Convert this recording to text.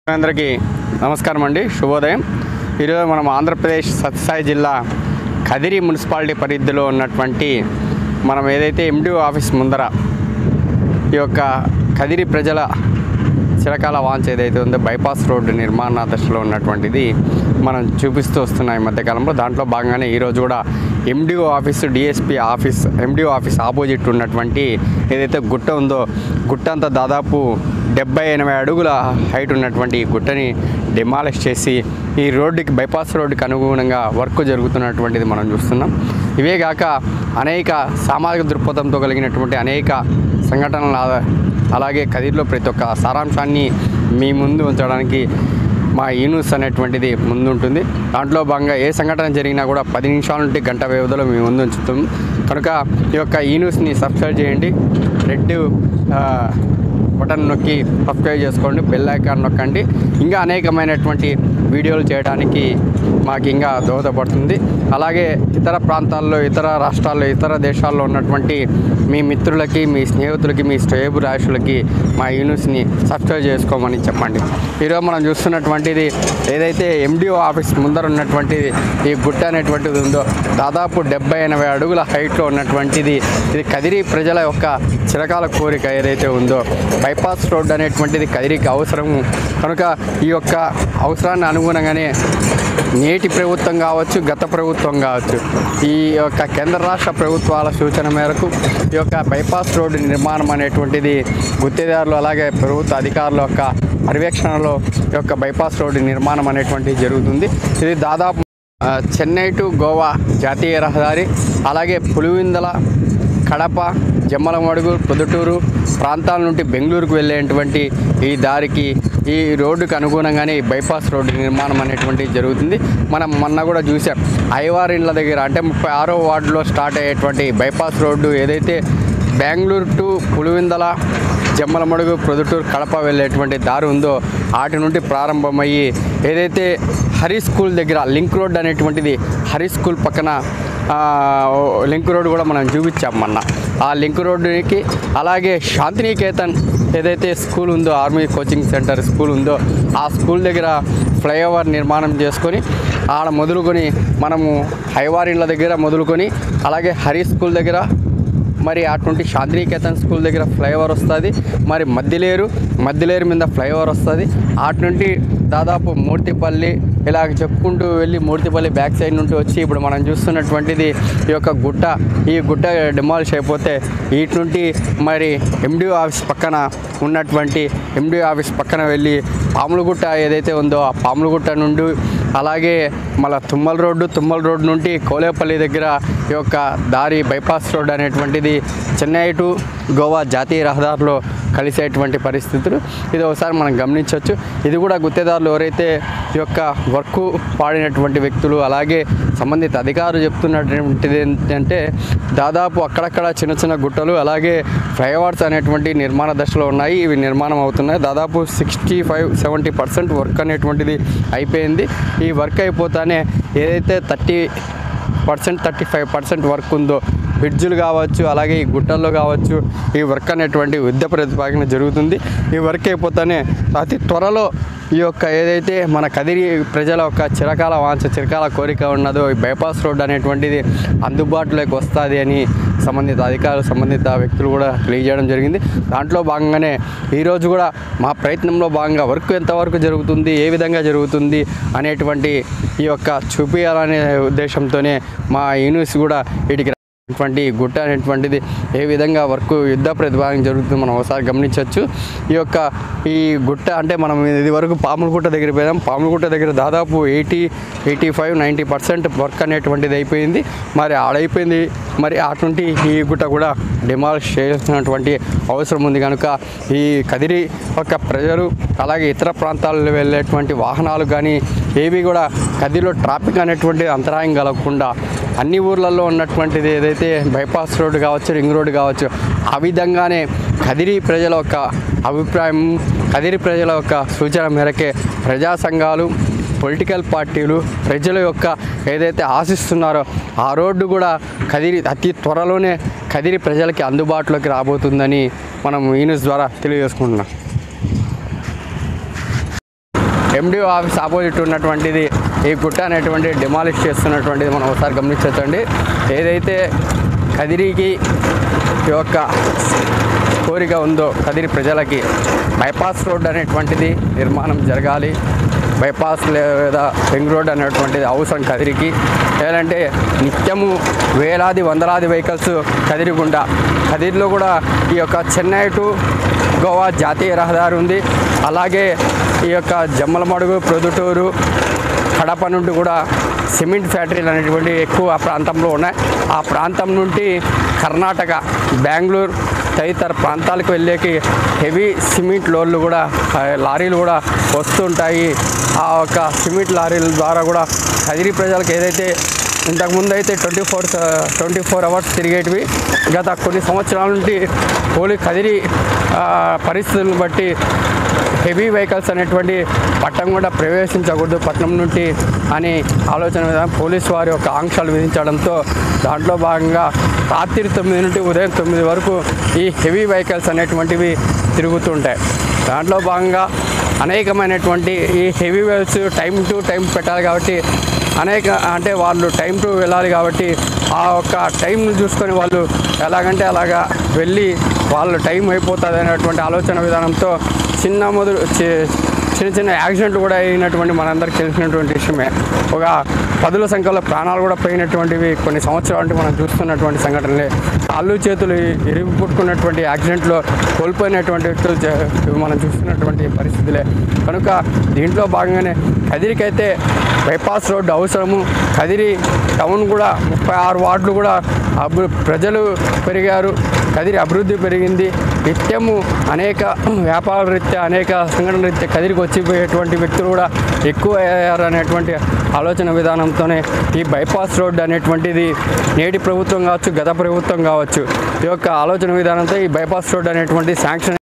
అందరికీ నమస్కారం అండి శుభోదయం ఈరోజు మనం ఆంధ్రప్రదేశ్ సత్యసాయి జిల్లా కదిరి మున్సిపాలిటీ పరిధిలో ఉన్నటువంటి మనం ఏదైతే ఎండిఓ ఆఫీస్ ముందర ఈ యొక్క కదిరి ప్రజల చిరకాల వాంచ ఏదైతే ఉందో బైపాస్ రోడ్డు నిర్మాణ దశలో ఉన్నటువంటిది మనం చూపిస్తూ వస్తున్నాం ఈ మధ్యకాలంలో దాంట్లో భాగంగానే ఈరోజు కూడా MDO office DSP office MDO office opposite ఉన్నటువంటి ఏదైతే గుట్ట ఉందో గుట్ట అంతా దాదాపు డెబ్బై ఎనభై అడుగుల హైట్ ఉన్నటువంటి ఈ గుట్టని డిమాలిష్ చేసి ఈ రోడ్డుకి బైపాస్ రోడ్డుకి అనుగుణంగా వర్క్ జరుగుతున్నటువంటిది మనం చూస్తున్నాం ఇవే కాక అనేక సామాజిక దృక్పథంతో కలిగినటువంటి అనేక సంఘటనలు ఆ- అలాగే కదిరిలో ప్రతి ఒక్క సారాంశాన్ని మీ ముందు ఉంచడానికి మా ఈనూస్ అనేటువంటిది ముందుంటుంది దాంట్లో భాగంగా ఏ సంఘటన జరిగినా కూడా పది నిమిషాల నుండి గంట వ్యవధిలో మీ ముందు ఉంచుతాం కనుక ఈ యొక్క ఈనూస్ని సబ్స్క్రైబ్ చేయండి రెడ్ ఆ, బటన్ నొక్కి సబ్స్క్రైబ్ చేసుకోండి బెల్ ఐకాన్ నొక్కండి ఇంకా అనేకమైనటువంటి వీడియోలు చేయడానికి మాకు ఇంకా దోహదపడుతుంది అలాగే ఇతర ప్రాంతాల్లో ఇతర రాష్ట్రాల్లో ఇతర దేశాల్లో ఉన్నటువంటి మీ మిత్రులకి మీ స్నేహితులకి మీ శ్రేయబురాశులకి మా యూనివర్స్ని సబ్స్క్రైబ్ చేసుకోమని చెప్పండి ఈరోజు మనం చూస్తున్నటువంటిది ఏదైతే ఎండిఓ ఆఫీస్ ముందర ఉన్నటువంటిది ఈ గుట్ట అనేటువంటిది ఉందో దాదాపు డెబ్బై ఎనభై అడుగుల హైట్లో ఉన్నటువంటిది ఇది కదిరి ప్రజల యొక్క చిరకాల కోరిక ఏదైతే ఉందో బైపాస్ రోడ్ అనేటువంటిది కదిరికి అవసరము కనుక ఈ యొక్క అవసరాన్ని అనుగుణంగానే నేటి ప్రభుత్వం కావచ్చు గత ప్రభుత్వం కావచ్చు ఈ యొక్క కేంద్ర రాష్ట్ర ప్రభుత్వాల సూచన మేరకు ఈ యొక్క బైపాస్ రోడ్డు నిర్మాణం అనేటువంటిది గుత్తేదారులు అలాగే ప్రభుత్వ అధికారుల యొక్క పర్యవేక్షణలో ఈ యొక్క బైపాస్ రోడ్డు నిర్మాణం అనేటువంటిది జరుగుతుంది ఇది దాదాపు ఆ, చెన్నై టు గోవా జాతీయ రహదారి అలాగే పులివిందల కడప జమ్మలమడుగు పొద్దుటూరు ప్రాంతాల నుండి బెంగళూరుకు వెళ్ళేటువంటి ఈ దారికి ఈ రోడ్డుకు అనుగుణంగానే ఈ బైపాస్ రోడ్డు నిర్మాణం అనేటువంటిది జరుగుతుంది మనం మొన్న కూడా చూసాం ఐవార్ ఇండ్ల దగ్గర అంటే ముప్పై ఆరో వార్డులో స్టార్ట్ అయ్యేటువంటి బైపాస్ రోడ్డు ఏదైతే బెంగళూరు టు పులివిందల జమ్మలమడుగు ప్రొద్దుటూరు కడప వెళ్ళేటువంటి దారి ఉందో వాటి నుండి ప్రారంభమయ్యి ఏదైతే హరి స్కూల్ దగ్గర లింక్ రోడ్ అనేటువంటిది హరి స్కూల్ పక్కన ఆ, లింక్ రోడ్ కూడా మనం చూపించాం మొన్న ఆ లింక్ రోడ్డుకి అలాగే శాంతినికేతన్ ఏదైతే స్కూల్ ఉందో ఆర్మీ కోచింగ్ సెంటర్ స్కూల్ ఉందో ఆ స్కూల్ దగ్గర ఫ్లైఓవర్ నిర్మాణం చేసుకొని ఆడ మొదలుకొని మనము హైవారిన్ల దగ్గర మొదలుకొని అలాగే హరి స్కూల్ దగ్గర మరి అటువంటి శాంతినికేతన్ స్కూల్ దగ్గర ఫ్లైఓవర్ వస్తుంది మరి మద్దిలేరు మద్దిలేరు మీద ఫ్లైఓవర్ వస్తుంది అటు నుండి దాదాపు మూర్తిపల్లి ఇలా చెప్పుకుంటూ వెళ్ళి మూర్తిపల్లి బ్యాక్ సైడ్ నుండి వచ్చి ఇప్పుడు మనం చూస్తున్నటువంటిది ఈ యొక్క గుట్ట ఈ గుట్ట డిమాలిష్ అయిపోతే వీటి నుండి మరి ఎండిఓ ఆఫీస్ పక్కన ఉన్నటువంటి ఎండిఓ ఆఫీస్ పక్కన వెళ్ళి పాములగుట్ట ఏదైతే ఉందో ఆ పాములగుట్ట నుండి అలాగే మళ్ళీ తుమ్మల రోడ్డు తుమ్మల రోడ్డు నుండి కోలేపల్లి దగ్గర ఈ యొక్క దారి బైపాస్ రోడ్ అనేటువంటిది చెన్నై టు గోవా జాతీయ రహదారిలో కలిసేటువంటి పరిస్థితులు ఇది ఒకసారి మనం గమనించవచ్చు ఇది కూడా గుత్తేదారులు ఎవరైతే ఈ యొక్క వర్క్ పాడినటువంటి వ్యక్తులు అలాగే సంబంధిత అధికారులు చెప్తున్నటువంటిది ఏంటంటే దాదాపు అక్కడక్కడ చిన్న చిన్న గుట్టలు అలాగే ఫ్లైఓవర్స్ అనేటువంటి నిర్మాణ దశలో ఉన్నాయి ఇవి నిర్మాణం అవుతున్నాయి దాదాపు sixty five seventy percent work అనేటువంటిది అయిపోయింది ఈ వర్క్ అయిపోతానే ఏదైతే thirty percent thirty five percent work ఉందో బ్రిడ్జులు కావచ్చు అలాగే ఈ గుట్టల్లో కావచ్చు ఈ వర్క్ అనేటువంటి యుద్ధ ప్రతిపాదన జరుగుతుంది ఈ వర్క్ అయిపోతానే అతి త్వరలో ఈ యొక్క ఏదైతే మన కదిరి ప్రజల యొక్క చిరకాల వాంఛ చిరకాల కోరిక ఉన్నదో ఈ బైపాస్ రోడ్ అనేటువంటిది అందుబాటులోకి వస్తుంది అని సంబంధిత అధికారులు సంబంధిత వ్యక్తులు కూడా తెలియజేయడం జరిగింది దాంట్లో భాగంగానే ఈరోజు కూడా మా ప్రయత్నంలో భాగంగా వర్క్ ఎంతవరకు జరుగుతుంది ఏ విధంగా జరుగుతుంది అనేటువంటి ఈ యొక్క చూపించాలనే ఉద్దేశంతోనే మా యూనివర్స్ కూడా వీటికి అటువంటి గుట్ట అనేటువంటిది ఏ విధంగా వర్క్ యుద్ధ ప్రతిపాదన జరుగుతుందో మనం ఒకసారి గమనించవచ్చు ఈ యొక్క ఈ గుట్ట అంటే మనం ఇది వరకు పాములగుట్ట దగ్గర పోయాం పాములగుట్ట దగ్గర దాదాపు eighty eighty five ninety percent work అనేటువంటిది అయిపోయింది మరి ఆడైపోయింది మరి అటువంటి ఈ గుట్ట కూడా డిమాలిష్ చేయాల్సినటువంటి అవసరం ఉంది కనుక ఈ కదిరి యొక్క ప్రజలు అలాగే ఇతర ప్రాంతాల్లో వెళ్ళేటువంటి వాహనాలు కానీ ఏవి కూడా కదిరిలో ట్రాఫిక్ అనేటువంటి అంతరాయం కలగకుండా అన్ని ఊర్లలో ఉన్నటువంటిది ఏదైతే బైపాస్ రోడ్డు కావచ్చు రింగ్ రోడ్డు కావచ్చు ఆ విధంగానే కదిరి ప్రజల యొక్క అభిప్రాయం కదిరి ప్రజల యొక్క సూచన మేరకే ప్రజా సంఘాలు పొలిటికల్ పార్టీలు ప్రజల యొక్క ఏదైతే ఆశిస్తున్నారో ఆ రోడ్డు కూడా కదిరి అతి త్వరలోనే కదిరి ప్రజలకి అందుబాటులోకి రాబోతుందని మనం ఈ న్యూస్ ద్వారా తెలియజేసుకుంటున్నాం ఎండిఓ ఆఫీస్ ఆపోజిట్ ఉన్నటువంటిది ఈ గుట్ట అనేటువంటి డిమాలిష్ చేస్తున్నటువంటిది మనం ఒకసారి గమనించవచ్చండి ఏదైతే కదిరికి ఈ యొక్క కోరిక ఉందో కదిరి ప్రజలకి బైపాస్ రోడ్ అనేటువంటిది నిర్మాణం జరగాలి బైపాస్ లేదా రింగ్ రోడ్ అనేటువంటిది అవసరం కదిరికి లేదంటే నిత్యము వేలాది వందలాది వెహికల్స్ కదిరి గుండా కదిరిలో కూడా ఈ యొక్క చెన్నై టు గోవా జాతీయ రహదారి ఉంది అలాగే ఈ యొక్క జమ్మలమడుగు ప్రొద్దుటూరు కడప నుండి కూడా సిమెంట్ ఫ్యాక్టరీలు అనేటువంటి ఎక్కువ ఆ ప్రాంతంలో ఉన్నాయి ఆ ప్రాంతం నుండి కర్ణాటక బెంగళూరు తదితర ప్రాంతాలకు వెళ్ళేకి హెవీ సిమెంట్ లోడ్లు కూడా ఆ, లారీలు కూడా వస్తుంటాయి ఆ యొక్క సిమెంట్ లారీల ద్వారా కూడా కదిరి ప్రజలకు ఏదైతే ఇంతకుముందు అయితే twenty four twenty four hours తిరిగేటివి గత కొన్ని సంవత్సరాల నుండి పోలీ కదిరి ఆ, పరిస్థితులను బట్టి హెవీ వెహికల్స్ అనేటువంటి పట్టం కూడా ప్రవేశించకూడదు పట్టణం నుండి అని ఆలోచన విధానం పోలీసు వారి యొక్క ఆంక్షలు విధించడంతో దాంట్లో భాగంగా రాత్రి తొమ్మిది నుండి ఉదయం తొమ్మిది వరకు ఈ హెవీ వెహికల్స్ అనేటువంటివి తిరుగుతుంటాయి దాంట్లో భాగంగా అనేకమైనటువంటి ఈ heavy vehicles time to time పెట్టాలి కాబట్టి అనేక అంటే వాళ్ళు టైం టు వెళ్ళాలి కాబట్టి ఆ ఒక్క టైంను చూసుకొని వాళ్ళు ఎలాగంటే అలాగా వెళ్ళి వాళ్ళ టైం అయిపోతుంది అనేటువంటి ఆలోచన విధానంతో చిన్న మొదలు చి- చిన్న చిన్న యాక్సిడెంట్లు కూడా అయినటువంటి మనందరికీ తెలిసినటువంటి విషయమే ఒక పదుల సంఖ్యలో ప్రాణాలు కూడా పోయినటువంటివి కొన్ని సంవత్సరాల నుండి మనం చూస్తున్నటువంటి సంఘటనలే కాళ్ళు చేతులు ఇరిగి పుట్టుకున్నటువంటి యాక్సిడెంట్లో కోల్పోయినటువంటి వ్యక్తులు చే- ఇవి మనం చూస్తున్నటువంటి పరిస్థితులే కనుక దీంట్లో భాగంగానే కదిరికైతే బైపాస్ రోడ్డు అవసరము కదిరి టౌన్ కూడా ముప్పై ఆరు వార్డులు కూడా అభి ప్రజలు పెరిగారు కదిరి అభివృద్ధి పెరిగింది నిత్యము అనేక వ్యాపార రీత్యా అనేక సంఘటన రీత్యా కదిరికి వచ్చిపోయేటువంటి వ్యక్తులు కూడా ఎక్కువ అయ్యారు అనేటువంటి ఆలోచన విధానంతోనే ఈ బైపాస్ రోడ్డు అనేటువంటిది నేటి ప్రభుత్వం కావచ్చు గత ప్రభుత్వం కావచ్చు ఈ యొక్క ఆలోచన విధానంతో ఈ బైపాస్ రోడ్డు అనేటువంటి శాంక్షన్